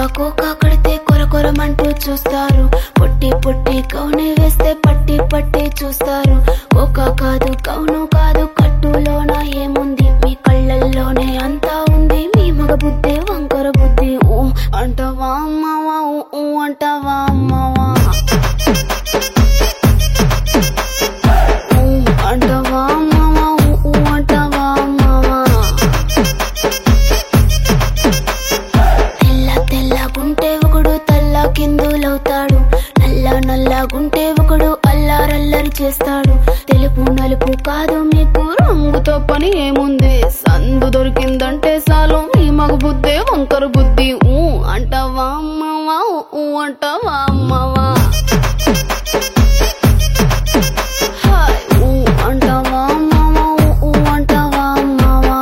కోక కడితే కొర కొరమంటూ చూస్తారు పొట్టి పొట్టి కౌని వేస్తే పట్టి పట్టి చూస్తారు కోక కాదు కౌను కాదు కట్టులోన ఏముంది మీ కళ్ళల్లోనే అంతా ఉంది మీ మగ బుద్ధి వంకర బుద్ధి ఊ అంటవా అమ్మవా ఊ ఊ అంటవా అమ్మవా ఊ అంటవా అమ్మవా ఊ ఊ అంటవా అమ్మవా తెల్ల తెల్లగుంటే ఒకడు తెల్ల కిందులవుతాడు నల్ల నల్లగుంటే ఒకడు అల్లారల్లరి చేస్తాడు తెలుపు నలుపు కాదు మీకు రంగుతో పని ఏముంది సందు దొరికిందంటే చాలు మీ మగ బుద్ధే వంకర బుద్ధి ఊ అంటావా అమ్మవా ఊ అంటావా అమ్మవా హాయ్ ఊ అంటావా అమ్మవా ఊ అంటావా అమ్మవా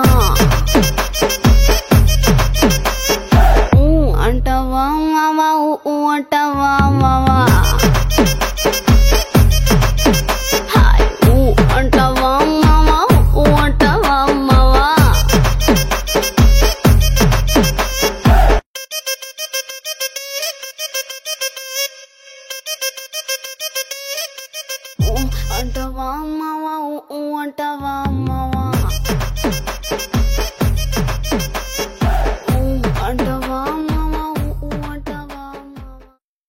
ఊ అంటావా మావా ఊ అంటావా మావా హాయ్ ఊ అంటావా మావా ఊ అంటావా మావా ఊ అంటావా మావా ఊ అంటావా